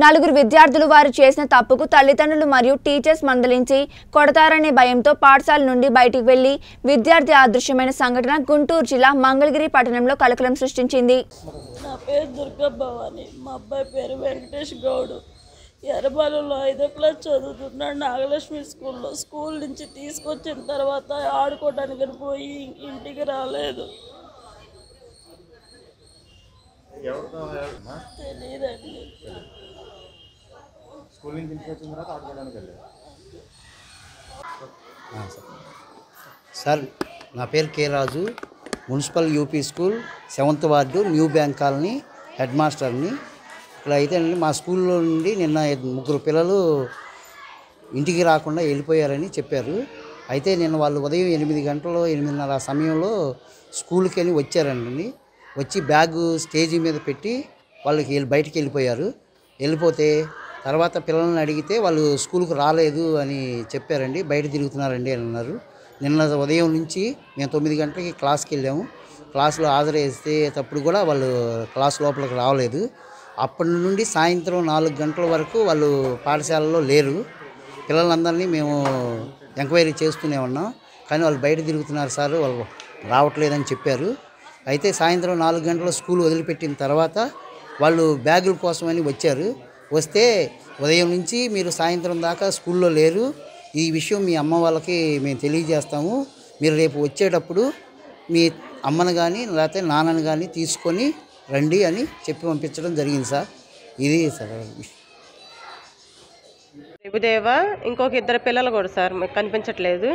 నలుగురు విద్యార్థులు వారు చేసిన తప్పుకు తల్లిదండ్రులు మరియు టీచర్స్ మందలించి కొడతారనే భయంతో పాఠశాల నుండి బయటికి వెళ్లి విద్యార్థి అదృశ్యమైన సంఘటన గుంటూరు జిల్లా మంగళగిరి పట్టణంలో కలకలం సృష్టించింది నా పేరు దుర్గా భవాని మా అబ్బాయి పేరు వెంకటేష్ గౌడ్ ఎర్రబాలలో ఐదో క్లాస్ చదువుతున్నాడు నాగలక్ష్మి స్కూల్లో స్కూల్ నుంచి తీసుకొచ్చిన తర్వాత ఆడుకోవడానికి పోయి ఇంటికి రాలేదు ఎవరితో అమ్మా? తెలియదండి స్కూల్ నుంచి ఇంటికి వచ్చిన తర్వాత ఆడుకోవడానికి వెళ్ళారు ఆ, సార్. సార్ నా పేరు K Raju municipal UP school seventh ward new bank colony head మాస్టర్ని ఇక్కడ అయితే అండి మా స్కూల్లో నుండి నిన్న ముగ్గురు పిల్లలు ఇంటికి రాకుండా వెళ్ళిపోయారని చెప్పారు అయితే నిన్న వాళ్ళు ఉదయం ఎనిమిది గంటలు ఎనిమిదిన్నర ఆ సమయంలో స్కూల్కి వెళ్ళి వచ్చారండి వచ్చి బ్యాగ్ స్టేజీ మీద పెట్టి వాళ్ళకి వెళ్ళి బయటికి వెళ్ళిపోయారు వెళ్ళిపోతే తర్వాత పిల్లల్ని అడిగితే వాళ్ళు స్కూల్కి రాలేదు అని చెప్పారండి బయట తిరుగుతున్నారండి అని అన్నారు నిన్న ఉదయం నుంచి మేము తొమ్మిది గంటలకి క్లాస్కి వెళ్ళాము క్లాస్లో హాజరేసేటప్పుడు కూడా వాళ్ళు క్లాస్ లోపలికి రావలేదు అప్పటి నుండి సాయంత్రం నాలుగు గంటల వరకు వాళ్ళు పాఠశాలలో లేరు పిల్లలందరినీ మేము ఎంక్వైరీ చేస్తూనే ఉన్నాం కానీ వాళ్ళు బయట తిరుగుతున్నారు సార్ వాళ్ళు రావట్లేదని చెప్పారు అయితే సాయంత్రం నాలుగు గంటల స్కూల్ వదిలిపెట్టిన తర్వాత వాళ్ళు బ్యాగుల కోసమని వచ్చారు వస్తే ఉదయం నుంచి మీరు సాయంత్రం దాకా స్కూల్లో లేరు ఈ విషయం మీ అమ్మ వాళ్ళకి మేము తెలియజేస్తాము మీరు రేపు వచ్చేటప్పుడు మీ అమ్మను కానీ లేకపోతే నాన్నని కానీ తీసుకొని రండి అని చెప్పి పంపించడం జరిగింది సార్ ఇది సార్ విషయం ప్రభుదేవ ఇంకొక ఇద్దరు పిల్లలు కూడా సార్ మీకు కనిపించట్లేదు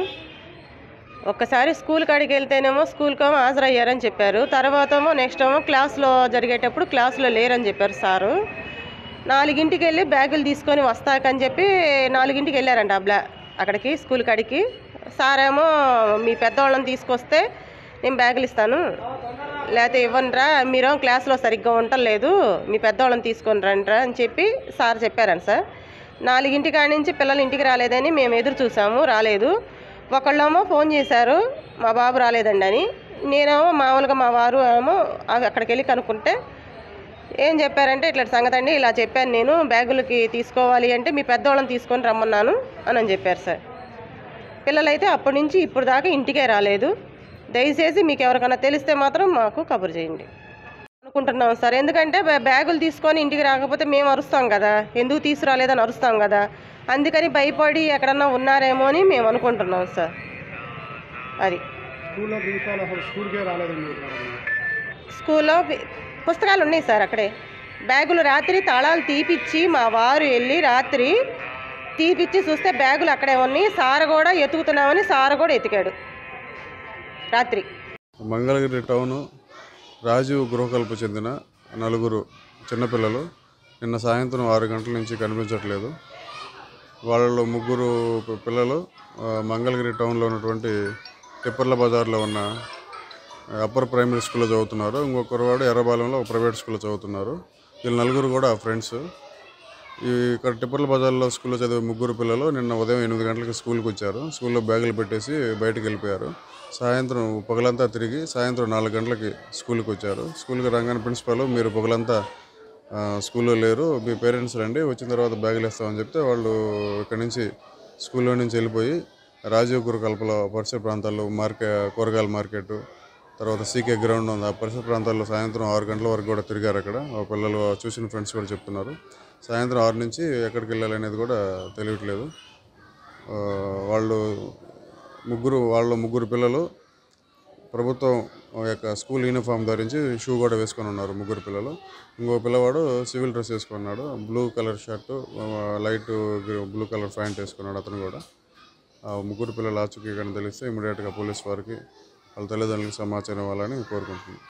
ఒక్కసారి స్కూల్ కాడికి వెళ్తేనేమో స్కూల్కి ఏమో హాజరయ్యారని చెప్పారు తర్వాత ఏమో నెక్స్ట్ ఏమో క్లాస్లో జరిగేటప్పుడు క్లాస్లో లేరని చెప్పారు సారు నాలుగింటికి వెళ్ళి బ్యాగులు తీసుకొని వస్తాకని చెప్పి నాలుగింటికి వెళ్ళారంట ఆ బ్లా అక్కడికి స్కూల్ కాడికి సార్ ఏమో మీ పెద్దవాళ్ళని తీసుకొస్తే నేను బ్యాగులు ఇస్తాను లేకపోతే ఇవ్వనరా మీరేమో క్లాస్లో సరిగ్గా ఉండలేదు మీ పెద్దవాళ్ళని తీసుకొని రండిరా అని చెప్పి సార్ చెప్పారంట సార్ నాలుగింటి కాడి నుంచి పిల్లలు ఇంటికి రాలేదని మేము ఎదురు చూసాము రాలేదు ఒకళ్ళేమో ఫోన్ చేశారు మా బాబు రాలేదండి అని నేనేమో మామూలుగా మా వారు ఏమో అ- అక్కడికి వెళ్ళి కనుక్కుంటే ఏం చెప్పారంటే ఇట్లా సంగతి అండి ఇలా చెప్పాను నేను బ్యాగులకి తీసుకోవాలి అంటే మీ పెద్దవాళ్ళని తీసుకొని రమ్మన్నాను అని అని చెప్పారు సార్ పిల్లలైతే అప్పటి నుంచి ఇప్పుడు దాకా ఇంటికే రాలేదు దయచేసి మీకు ఎవరికైనా తెలిస్తే మాత్రం మాకు కబురు చేయండి అనుకుంటున్నాం సార్ ఎందుకంటే బ్యా- బ్యాగులు తీసుకొని ఇంటికి రాకపోతే మేము అరుస్తాం కదా ఎందుకు తీసుకురాలేదని అరుస్తాం కదా అందుకని భయపడి ఎక్కడన్నా ఉన్నారేమో అని మేము అనుకుంటున్నాం సార్ అది స్కూల్లో ప్రిన్సిపాల్ అసలు స్కూల్కే రాలేదండి స్కూల్లో పి- పుస్తకాలు ఉన్నాయి సార్ అక్కడే బ్యాగులు రాత్రి తాళాలు తీపిచ్చి మా వారు వెళ్ళి రాత్రి తీపిచ్చి చూస్తే బ్యాగులు అక్కడే ఉన్నాయి సార్ కూడా ఎతుకుతున్నామని సార్ కూడా ఎతికాడు రాత్రి మంగళగిరి టౌను రాజీవ్ గృహకల్ప చెందిన నలుగురు చిన్నపిల్లలు నిన్న సాయంత్రం ఆరు గంటల నుంచి కనిపించట్లేదు వాళ్ళలో ముగ్గురు పి- పిల్లలు ఆ, మంగళగిరి టౌన్లో ఉన్నటువంటి తిప్పర్ల బజార్లో ఉన్న అప్పర్ ప్రైమరీ స్కూల్లో చదువుతున్నారు ఇంకొకరు వాడు ఎర్రబాలెంలో ఒక ప్రైవేట్ స్కూల్లో చదువుతున్నారు వీళ్ళు నలుగురు కూడా ఫ్రెండ్స్ ఈ ఇక్కడ టిప్పర్ల బజార్లో స్కూల్లో చదివే ముగ్గురు పిల్లలు నిన్న ఉదయం ఎనిమిది గంటలకు స్కూల్కి వచ్చారు స్కూల్లో బ్యాగులు పెట్టేసి బయటకు వెళ్ళిపోయారు సాయంత్రం పగలంతా తిరిగి సాయంత్రం నాలుగు గంటలకి స్కూల్కి వచ్చారు స్కూల్కి రాగానే ప్రిన్సిపాల్ మీరు పగలంతా ఆ, స్కూల్లో లేరు మీ పేరెంట్స్ రండి వచ్చిన తర్వాత బ్యాగులు ఇస్తామని చెప్తే వాళ్ళు ఇక్కడి నుంచి స్కూల్లో నుంచి వెళ్ళిపోయి రాజీవ్ గురుకల్పలో పరిసర ప్రాంతాల్లో మార్కెట్ కూరగాయల మార్కెట్ తర్వాత సీకే గ్రౌండ్ ఉంది ఆ పరిసర ప్రాంతాల్లో సాయంత్రం ఆరు గంటల వరకు కూడా తిరిగారు అక్కడ ఆ పిల్లలు చూసిన ఫ్రెండ్స్ కూడా చెప్తున్నారు సాయంత్రం ఆరు నుంచి ఎక్కడికి వెళ్ళాలి అనేది కూడా తెలియట్లేదు ఆ, వాళ్ళు ముగ్గురు వాళ్ళ ముగ్గురు పిల్లలు ప్రభుత్వం యొక్క స్కూల్ యూనిఫామ్ ధరించి షూ కూడా వేసుకొని ఉన్నారు ముగ్గురు పిల్లలు ఇంకో పిల్లవాడు సివిల్ డ్రెస్ వేసుకున్నాడు blue colour shirt light blue colour pant వేసుకున్నాడు అతను కూడా ఆ ముగ్గురు పిల్లలు ఆచూకీ కానీ తెలిస్తే ఇమీడియట్గా పోలీస్ వారికి వాళ్ళ తల్లిదండ్రులకు సమాచారం ఇవ్వాలని కోరుకుంటున్నాను